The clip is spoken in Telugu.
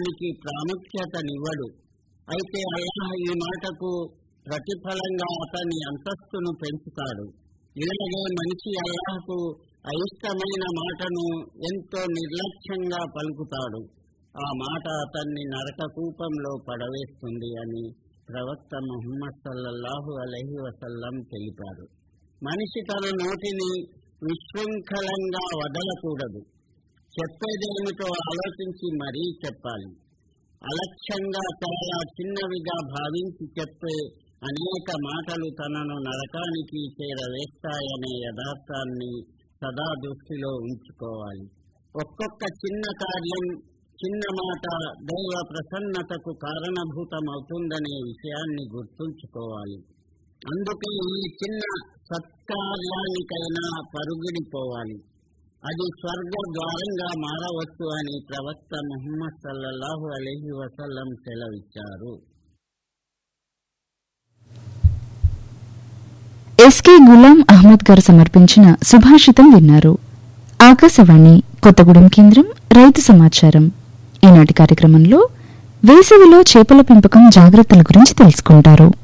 దానికి ప్రాముఖ్యతనివ్వడు అయితే అల్లాహ్ ఈ మాటకు ప్రతిఫలంగా అతని అంతస్తును పెంచుతాడు ఇలాగే మనిషి అల్లాహకు అయిష్టమైన మాటను ఎంతో నిర్లక్ష్యంగా పలుకుతాడు ఆ మాట అతన్ని నరక కూపంలో పడవేస్తుంది అని ప్రవక్త ముహమ్మద్ సల్లల్లాహు అలహి వసల్లం తెలిపారు మనిషి తన నోటిని విశృంఖలంగా వదలకూడదు చెప్పేదేమిటో ఆలోచించి మరీ చెప్పాలి అలక్ష్యంగా చాలా చిన్నవిగా భావించి చెప్పే అనేక మాటలు తనను నరకానికి చేరవేస్తాయనే యథార్థాన్ని సదా దృష్టిలో ఉంచుకోవాలి ఒక్కొక్క చిన్న కార్యం చిన్న మాట దైవ ప్రసన్నతకు కారణభూతమవుతుందనే విషయాన్ని గుర్తుంచుకోవాలి అందుకే ఈ చిన్న సత్కార్యానికైనా పరుగుడిపోవాలి అది స్వర్గ ద్వారంగా మారవచ్చు అని ప్రవక్త ముహమ్మద్ సల్లల్లాహు అలైహి వసల్లం సెలవిచ్చారు ఎస్కే గులాం అహ్మద్ గారు సమర్పించిన సుభాషితం విన్నారు ఆకాశవాణి కొత్తగూడెం కేంద్రం రైతు సమాచారం ఈనాటి కార్యక్రమంలో వేసవిలో చేపల పెంపకం జాగ్రత్తల గురించి తెలుసుకుంటారు